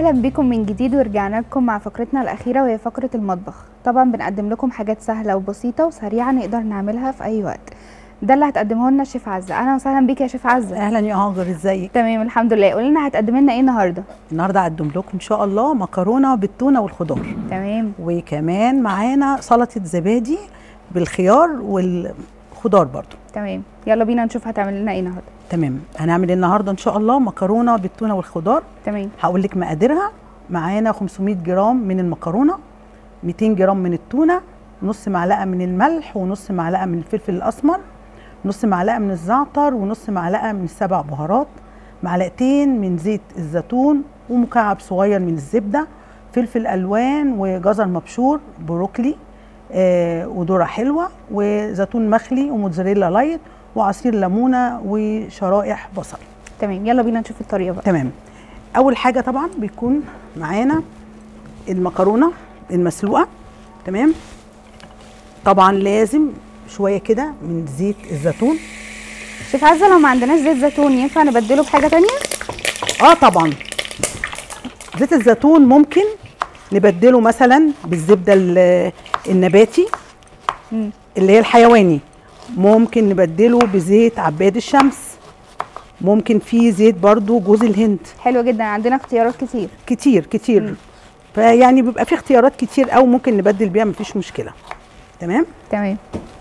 اهلا بكم من جديد ورجعنا لكم مع فقرتنا الاخيره وهي فقره المطبخ طبعا بنقدم لكم حاجات سهله وبسيطه وسريعه نقدر نعملها في اي وقت ده اللي هتقدمه لنا الشيف عزه اهلا وسهلا بيك يا شيف عزه اهلا يا هاجر ازيك تمام الحمد لله قولي لنا هتقدمي لنا ايه النهارده النهارده هقدم لكم ان شاء الله مكرونه بالتونه والخضار تمام وكمان معانا سلطه زبادي بالخيار والخضار برضو تمام يلا بينا نشوف هتعمل لنا ايه النهارده تمام هنعمل النهارده ان شاء الله مكرونه بالتونه والخضار تمام هقول لك مقاديرها معانا 500 جرام من المكرونه 200 جرام من التونه نص معلقه من الملح ونص معلقه من الفلفل الاسمر نص معلقه من الزعتر ونص معلقه من السبع بهارات معلقتين من زيت الزيتون ومكعب صغير من الزبده فلفل الوان وجزر مبشور بروكلي آه وذره حلوه وزيتون مخلي وموتزاريلا لايت وعصير ليمونه وشرائح بصل تمام يلا بينا نشوف الطريقه بقى تمام اول حاجه طبعا بيكون معانا المكرونه المسلوقه تمام طبعا لازم شويه كده من زيت الزيتون شيف عزه لو ما عندناش زيت زيتون ينفع نبدله بحاجه تانية اه طبعا زيت الزيتون ممكن نبدله مثلا بالزبده ال- النباتي مم. اللي هي الحيواني ممكن نبدله بزيت عباد الشمس ممكن في زيت برضو جوز الهند حلو جدا عندنا اختيارات كتير كتير كتير مم. فيعني بيبقى في اختيارات كتير قوي ممكن نبدل بيها مفيش مشكله تمام تمام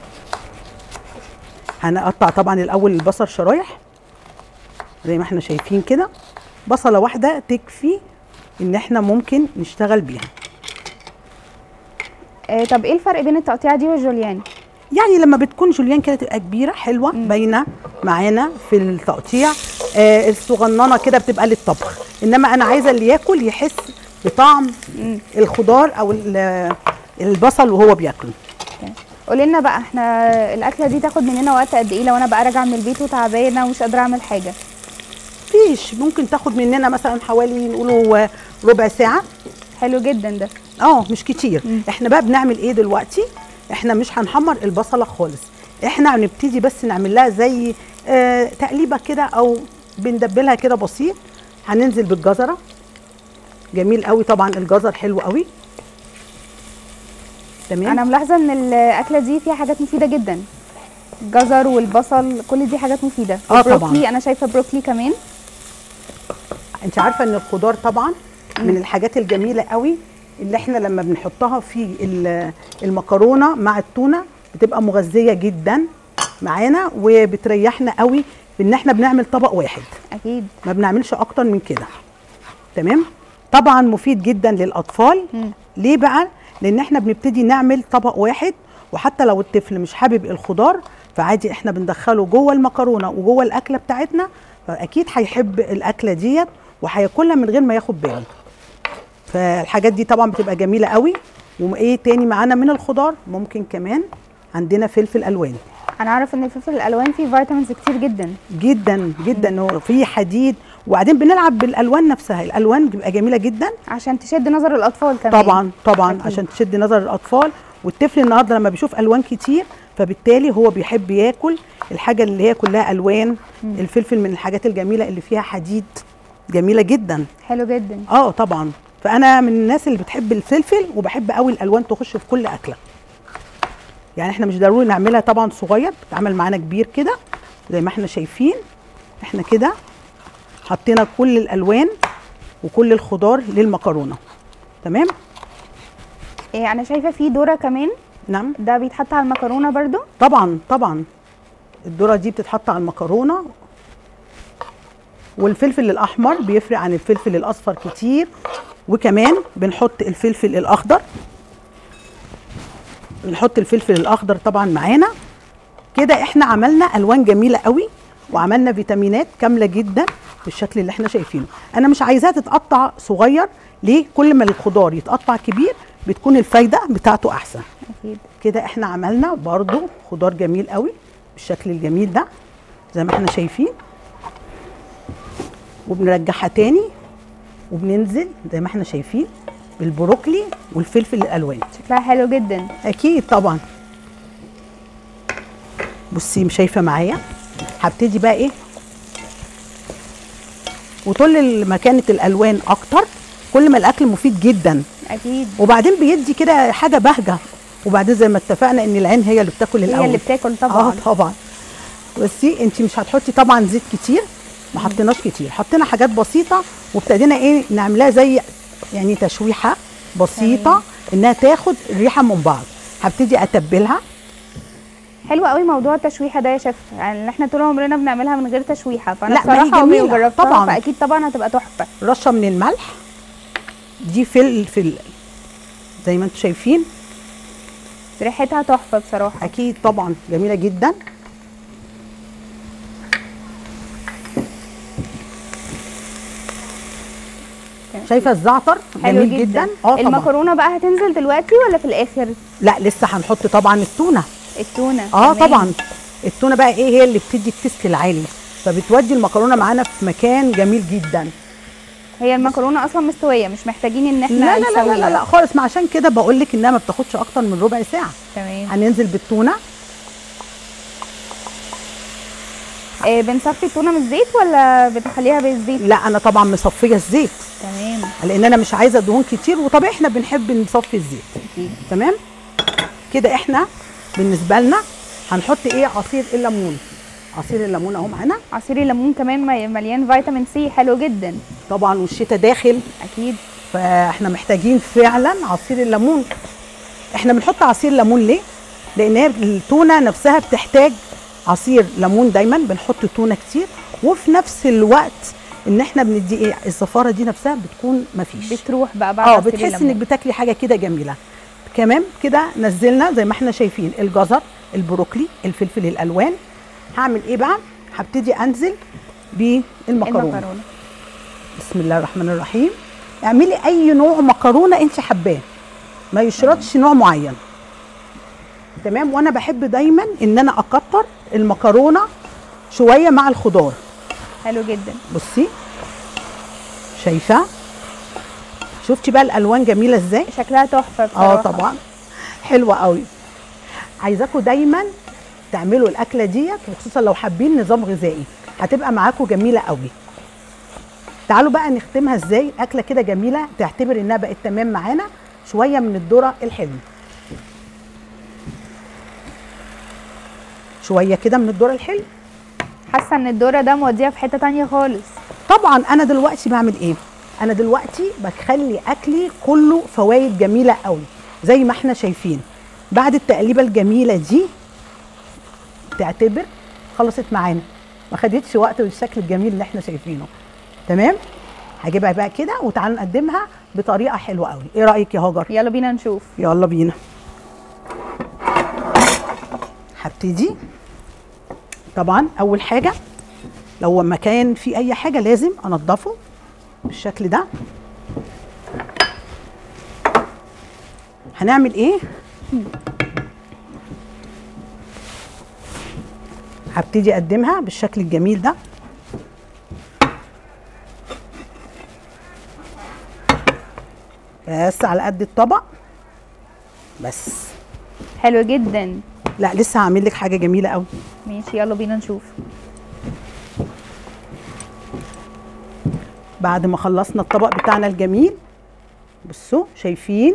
هنقطع طبعا الاول البصل شرايح زي ما احنا شايفين كده بصله واحده تكفي ان احنا ممكن نشتغل بيها آه طب ايه الفرق بين التقطيعه دي والجوليان يعني لما بتكون جوليان كده تبقى كبيره حلوه مم. باينه معانا في التقطيع آه الصغننه كده بتبقى للطبخ انما انا عايزه اللي ياكل يحس بطعم مم. الخضار او ال- البصل وهو بياكل قولي لنا بقى احنا الاكله دي تاخد مننا وقت قد ايه لو انا بقى راجعه من البيت وتعبانه ومش قادره اعمل حاجه فيش ممكن تاخد مننا مثلا حوالي نقوله ربع ساعه حلو جدا ده اه مش كتير مم. احنا بقى بنعمل ايه دلوقتي احنا مش هنحمر البصله خالص احنا هنبتدي بس نعمل لها زي آه تقليبه كده او بندبلها كده بسيط هننزل بالجزره جميل قوي طبعا الجزر حلو قوي تمام انا ملاحظه ان الاكله دي فيها حاجات مفيده جدا الجزر والبصل كل دي حاجات مفيده آه طبعاً. البروكلي انا شايفه بروكلي كمان انت عارفه ان الخضار طبعا من الحاجات الجميله قوي اللي احنا لما بنحطها في ال- المكرونه مع التونه بتبقى مغذيه جدا معانا وبتريحنا قوي في ان احنا بنعمل طبق واحد اكيد ما بنعملش اكتر من كده تمام طبعا مفيد جدا للاطفال مم. ليه بقى لان احنا بنبتدي نعمل طبق واحد وحتى لو الطفل مش حابب الخضار فعادي احنا بندخله جوه المكرونه وجوه الاكله بتاعتنا فاكيد هيحب الاكله ديت وهياكلها من غير ما ياخد باله فالحاجات دي طبعا بتبقى جميله قوي وايه تاني معانا من الخضار ممكن كمان عندنا فلفل الوان انا اعرف ان الفلفل الالوان فيه فيتامينز كتير جدا جدا جدا هو فيه حديد وبعدين بنلعب بالالوان نفسها الالوان بتبقى جميله جدا عشان تشد نظر الاطفال كمان طبعا طبعا أكيد. عشان تشد نظر الاطفال والطفل النهارده لما بيشوف الوان كتير فبالتالي هو بيحب ياكل الحاجه اللي هي كلها الوان مم. الفلفل من الحاجات الجميله اللي فيها حديد جميله جدا حلو جدا اه طبعا فانا من الناس اللي بتحب الفلفل وبحب قوي الالوان تخش في كل اكله يعني احنا مش ضروري نعملها طبعا صغير بتعمل معانا كبير كده زي ما احنا شايفين احنا كده حطينا كل الالوان وكل الخضار للمكرونه تمام إيه انا شايفه فيه ذره كمان نعم ده بيتحط على المكرونه برضو طبعا طبعا الذره دي بتتحط على المكرونه والفلفل الاحمر بيفرق عن الفلفل الاصفر كتير وكمان بنحط الفلفل الاخضر بنحط الفلفل الاخضر طبعا معانا كده احنا عملنا الوان جميله قوي وعملنا فيتامينات كامله جدا بالشكل اللي احنا شايفينه انا مش عايزاها تتقطع صغير ليه كل ما الخضار يتقطع كبير بتكون الفايده بتاعته احسن اكيد كده احنا عملنا برضو خضار جميل قوي بالشكل الجميل ده زي ما احنا شايفين وبنرجعها تاني وبننزل زي ما احنا شايفين بالبروكلي والفلفل الالوان شكلها حلو جدا اكيد طبعا بصي شايفه معايا هبتدي بقى ايه وطول ما كانت الالوان اكتر كل ما الاكل مفيد جدا اكيد وبعدين بيدي كده حاجه بهجه وبعدين زي ما اتفقنا ان العين هي اللي بتاكل الاول هي اللي بتاكل طبعا اه طبعا بصي انت مش هتحطي طبعا زيت كتير ما حطيناش كتير حطينا حاجات بسيطه وابتدينا ايه نعملها زي يعني تشويحه بسيطه تمام. انها تاخد الريحه من بعض هبتدي اتبلها حلو قوي موضوع التشويحه ده يا شيف يعني احنا طول عمرنا بنعملها من غير تشويحه فانا لا، ما هي بصراحه عمري ما جميلة، جربتها طبعاً. فاكيد طبعا هتبقى تحفه رشه من الملح دي فلفل زي ما انتم شايفين ريحتها تحفه بصراحه اكيد طبعا جميله جدا شايفه الزعتر حلو جميل جدا, اه طبعا المكرونه بقى هتنزل دلوقتي ولا في الاخر لا لسه هنحط طبعا التونه التونه اه تمام. طبعا التونه بقى ايه هي اللي بتدي التست العالي فبتودي المكرونه معانا في مكان جميل جدا هي المكرونه اصلا مستويه مش محتاجين ان احنا لا لا لا لا, نسويها. لا, لا خالص ما عشان كده بقول لك انها ما بتاخدش اكتر من ربع ساعه تمام هننزل بالتونه آه بنصفي التونه من الزيت ولا بتخليها بالزيت لا انا طبعا مصفيه الزيت تمام لان انا مش عايزه دهون كتير وطبيعي احنا بنحب نصفي الزيت أكيد. تمام كده احنا بالنسبه لنا هنحط ايه عصير الليمون عصير الليمون اهو معانا عصير الليمون كمان مي- مليان فيتامين سي حلو جدا طبعا والشتاء داخل اكيد فاحنا محتاجين فعلا عصير الليمون احنا بنحط عصير ليمون ليه لان هي التونه نفسها بتحتاج عصير ليمون دايما بنحط تونه كتير وفي نفس الوقت ان احنا بندي ايه الزفاره دي نفسها بتكون مفيش بتروح بقى بعد اه عصير بتحس الليمون. انك بتاكلي حاجه كده جميله كمان كده نزلنا زي ما احنا شايفين الجزر البروكلي الفلفل الالوان هعمل ايه بقى هبتدي انزل بالمكرونه المكرونه بسم الله الرحمن الرحيم اعملي اي نوع مكرونه انت حباه ما يشرطش نوع معين تمام وانا بحب دايما ان انا اكتر المكرونه شويه مع الخضار حلو جدا بصي شايفه شفتي بقى الالوان جميله ازاي شكلها تحفه بصراحه اه طبعا حلوه قوي عايزاكم دايما تعملوا الاكله ديت وخصوصا لو حابين نظام غذائي هتبقى معاكم جميله قوي تعالوا بقى نختمها ازاي اكله كده جميله تعتبر انها بقت تمام معانا شويه من الذره الحلو شويه كده من الذره الحلو حاسه ان الدوره ده موديها في حته تانية خالص طبعا انا دلوقتي بعمل ايه انا دلوقتي بخلي اكلي كله فوائد جميله قوي زي ما احنا شايفين بعد التقليبه الجميله دي تعتبر خلصت معانا ما خدتش وقت بالشكل الجميل اللي احنا شايفينه تمام هجيبها بقى كده وتعالوا نقدمها بطريقه حلوه قوي ايه رايك يا هاجر يلا بينا نشوف يلا بينا هبتدي طبعا اول حاجه لو مكان فيه اي حاجه لازم انضفه بالشكل ده هنعمل ايه هبتدي اقدمها بالشكل الجميل ده بس على قد الطبق بس حلو جدا لا لسه هعمل لك حاجه جميله قوي ماشي يلا بينا نشوف بعد ما خلصنا الطبق بتاعنا الجميل بصوا شايفين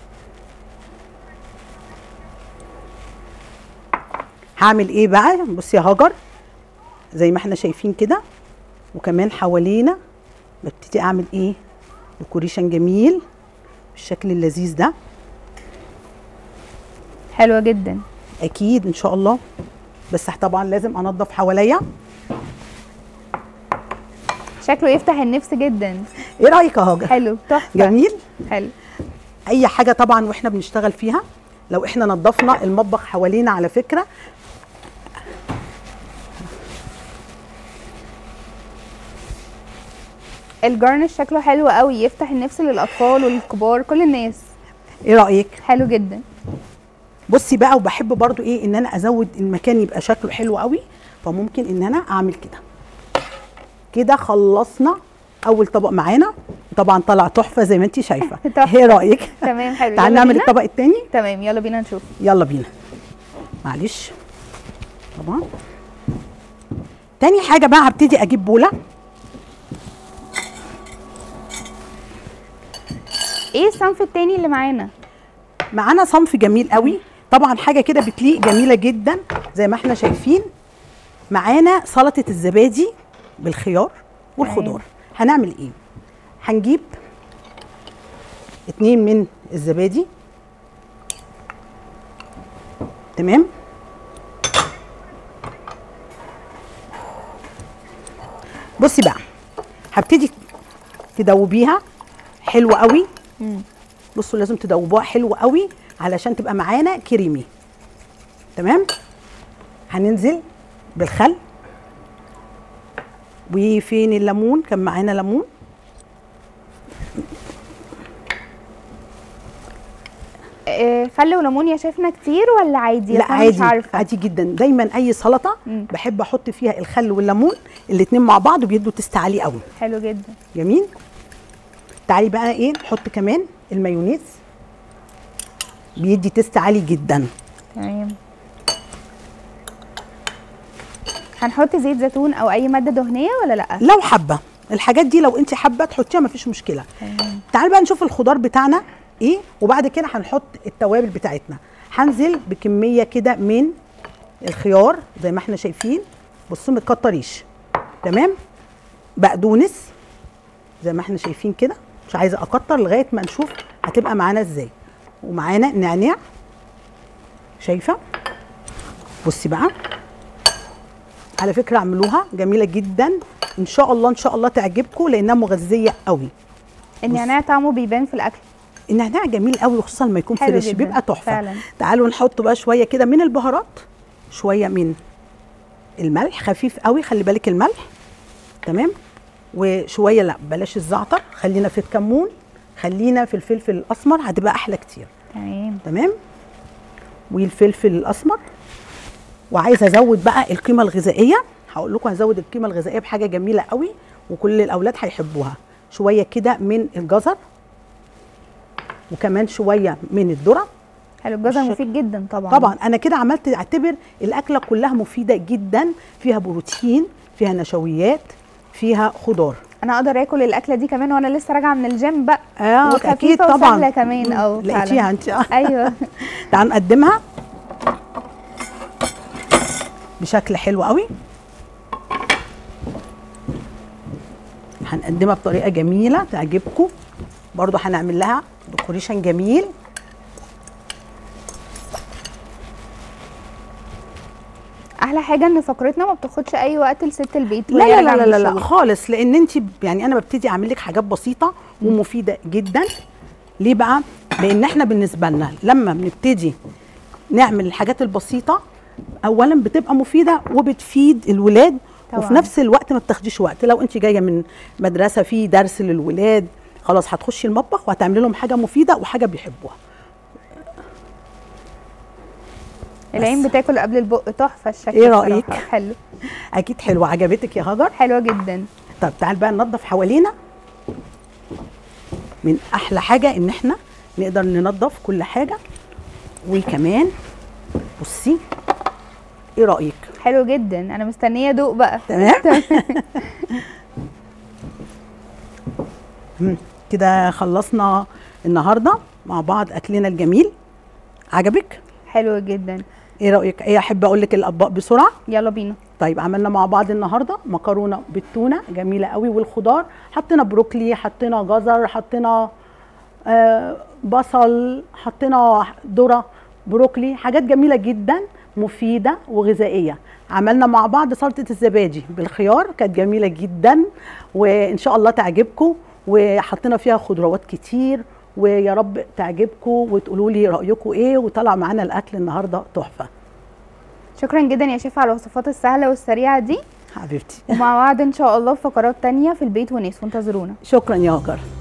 هعمل ايه بقى بصي يا هاجر زي ما احنا شايفين كده وكمان حوالينا ببتدي اعمل ايه ديكوريشن جميل بالشكل اللذيذ ده حلوه جدا اكيد ان شاء الله بس طبعا لازم انضف حواليا شكله يفتح النفس جدا ايه رايك يا هاجر حلو تحفه جميل حلو اي حاجه طبعا واحنا بنشتغل فيها لو احنا نظفنا المطبخ حوالينا على فكره الجارنش شكله حلو قوي يفتح النفس للاطفال والكبار كل الناس ايه رايك حلو جدا بصي بقى وبحب برضو ايه ان انا ازود المكان يبقى شكله حلو قوي فممكن ان انا اعمل كده كده خلصنا اول طبق معانا طبعا طلع تحفه زي ما انت شايفه تحفة. ايه رايك تمام حلو تعال يلا نعمل بينا؟ الطبق التاني تمام يلا بينا نشوف يلا بينا معلش طبعا تاني حاجه بقى هبتدي اجيب بوله ايه الصنف التاني اللي معانا معانا صنف جميل قوي طبعا حاجه كده بتليق جميله جدا زي ما احنا شايفين معانا سلطه الزبادي بالخيار والخضار هنعمل ايه هنجيب اتنين من الزبادي تمام بصي بقى هبتدي تدوبيها حلوه قوي مم. بصوا لازم تدوبوها حلو قوي علشان تبقى معانا كريمي تمام هننزل بالخل وفين الليمون كان معانا ليمون إيه خل وليمون يا شيفنا كتير ولا عادي لا أصل أنا عادي مش عارفه عادي جدا دايما اي سلطه مم. بحب احط فيها الخل والليمون الاتنين مع بعض بيدوا تست عالي قوي حلو جدا جميل تعالي بقى ايه نحط كمان المايونيز بيدي تست عالي جدا تمام هنحط زيت زيتون او اي ماده دهنيه ولا لا لو حابه الحاجات دي لو انت حابه تحطيها مفيش مشكله تمام. تعال بقى نشوف الخضار بتاعنا ايه وبعد كده هنحط التوابل بتاعتنا هنزل بكميه كده من الخيار زي ما احنا شايفين بصوا ما تكتريش تمام بقدونس زي ما احنا شايفين كده مش عايزه اكتر لغايه ما نشوف هتبقى معانا ازاي ومعانا نعناع شايفه بصي بقى على فكره اعملوها جميله جدا ان شاء الله ان شاء الله تعجبكم لانها مغذيه قوي النعناع طعمه بيبان في الاكل النعناع جميل قوي وخصوصا لما يكون حلو فريش جداً، بيبقى تحفه فعلاً. تعالوا نحط بقى شويه كده من البهارات شويه من الملح خفيف قوي خلي بالك الملح تمام وشويه لا بلاش الزعتر خلينا في الكمون خلينا في الفلفل الاسمر هتبقى احلى كتير تمام تمام والفلفل الاسمر وعايزه ازود بقى القيمه الغذائيه هقول لكم هزود القيمه الغذائيه بحاجه جميله قوي وكل الاولاد هيحبوها شويه كده من الجزر وكمان شويه من الذره حلو الجزر بالشكل- مفيد جدا طبعا طبعا انا كده عملت اعتبر الاكله كلها مفيده جدا فيها بروتين فيها نشويات فيها خضار انا اقدر اكل الاكله دي كمان وانا لسه راجعه من الجيم بقى اه وخفيفة اكيد طبعا وسهلة كمان، أو فعلاً. لقيتيها انت آه. ايوه تعال نقدمها بشكل حلو قوي هنقدمها بطريقه جميله تعجبكم برضو هنعمل لها ديكوريشن جميل احلى حاجه ان فقرتنا ما بتاخدش اي وقت لست البيت لا وهي لا راجعة لا من لا, لا الشغل. خالص لان انت يعني انا ببتدي اعمل لك حاجات بسيطه ومفيده جدا ليه بقى لان احنا بالنسبه لنا لما بنبتدي نعمل الحاجات البسيطه اولا بتبقى مفيده وبتفيد الولاد طبعاً. وفي نفس الوقت ما بتاخديش وقت لو انت جايه من مدرسه في درس للولاد خلاص هتخشي المطبخ وهتعملي لهم حاجه مفيده وحاجه بيحبوها العين بتاكل قبل البق تحفه الشكل إيه بصراحة. رأيك؟ حلو اكيد حلوه عجبتك يا هاجر حلوه جدا طب تعال بقى ننظف حوالينا من احلى حاجه ان احنا نقدر ننظف كل حاجه وكمان بصي ايه رايك حلو جدا انا مستنيه ادوق بقى تمام مم. كده خلصنا النهارده مع بعض اكلنا الجميل عجبك حلو جدا ايه رايك ايه احب اقول لك الاطباق بسرعه يلا بينا طيب عملنا مع بعض النهارده مكرونه بالتونه جميله قوي والخضار حطينا بروكلي حطينا جزر حطينا آه بصل حطينا ذره بروكلي حاجات جميله جدا مفيده وغذائيه عملنا مع بعض سلطه الزبادي بالخيار كانت جميله جدا وان شاء الله تعجبكم وحطينا فيها خضروات كتير ويا رب تعجبكم وتقولوا لي رايكم ايه وطلع معانا الاكل النهارده تحفه شكرا جدا يا شيف على الوصفات السهله والسريعه دي حبيبتي ومع بعض ان شاء الله في فقرات تانية في البيت وناس وانتظرونا شكرا يا هاجر